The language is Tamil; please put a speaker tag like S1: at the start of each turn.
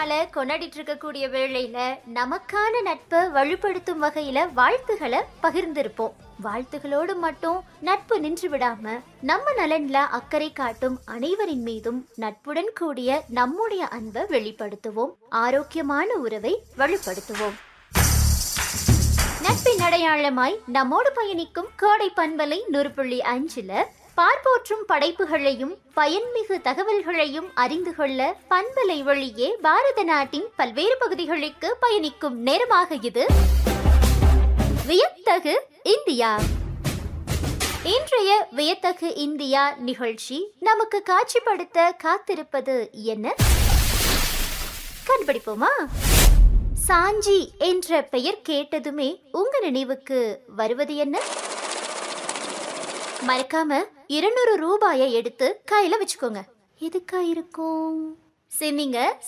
S1: நாளை கொண்டாடிட்டு இருக்கக்கூடிய வேளையில நமக்கான நட்பை வலுப்படுத்தும் வகையில வாழ்த்துக்களை பகிர்ந்திருப்போம் வாழ்த்துகளோடு மட்டும் நட்பு நின்று விடாம நம்ம நலன்ல அக்கறை காட்டும் அனைவரின் மீதும் நட்புடன் கூடிய நம்முடைய அன்பை வெளிப்படுத்துவோம் ஆரோக்கியமான உறவை வலுப்படுத்துவோம் நட்பின் அடையாளமாய் நம்மோடு பயணிக்கும் கோடை பண்பலை நூறுபுள்ளி அஞ்சுல பார்ப்போற்றும் படைப்புகளையும் பயன்மிகு தகவல்களையும் அறிந்து கொள்ள பண்பலை வழியே பாரத நாட்டின் பல்வேறு பகுதிகளுக்கு பயணிக்கும் நேரமாக இது வியத்தகு இந்தியா இன்றைய வியத்தகு இந்தியா நிகழ்ச்சி நமக்கு காட்சிப்படுத்த காத்திருப்பது என்ன கண்டுபிடிப்போமா சாஞ்சி என்ற பெயர் கேட்டதுமே உங்க நினைவுக்கு வருவது என்ன மறக்காம இருநூறு ரூபாயை எடுத்து கையில வச்சுக்கோங்க எதுக்கா இருக்கும் சரி நீங்க